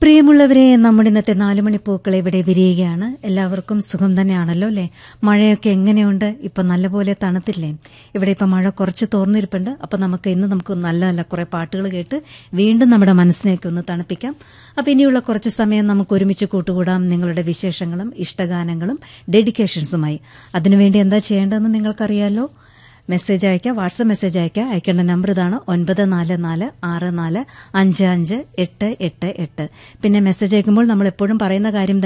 പ്രിയമുള്ളവരെ നമ്മുടെ ഇന്നത്തെ നാലുമണിപ്പൂക്കൾ ഇവിടെ വിരിയുകയാണ് എല്ലാവർക്കും സുഖം തന്നെയാണല്ലോ അല്ലേ മഴയൊക്കെ എങ്ങനെയുണ്ട് ഇപ്പം നല്ലപോലെ തണുത്തില്ലേ ഇവിടെ ഇപ്പം മഴ കുറച്ച് തോർന്നിരിപ്പുണ്ട് അപ്പം നമുക്ക് ഇന്ന് നമുക്ക് നല്ല നല്ല കുറേ പാട്ടുകൾ കേട്ട് വീണ്ടും നമ്മുടെ മനസ്സിനെയൊക്കെ ഒന്ന് തണുപ്പിക്കാം അപ്പം ഇനിയുള്ള കുറച്ച് സമയം നമുക്ക് ഒരുമിച്ച് കൂട്ടുകൂടാം നിങ്ങളുടെ വിശേഷങ്ങളും ഇഷ്ടഗാനങ്ങളും ഡെഡിക്കേഷൻസുമായി അതിനുവേണ്ടി എന്താ ചെയ്യേണ്ടതെന്ന് നിങ്ങൾക്കറിയാലോ മെസ്സേജ് അയക്കുക വാട്സപ്പ് മെസ്സേജ് അയക്കുക അയക്കേണ്ട നമ്പർ ഇതാണ് ഒൻപത് നാല് നാല് ആറ് നാല് അഞ്ച് അഞ്ച് എട്ട് എട്ട് എട്ട് പിന്നെ മെസ്സേജ് അയക്കുമ്പോൾ നമ്മൾ എപ്പോഴും പറയുന്ന കാര്യം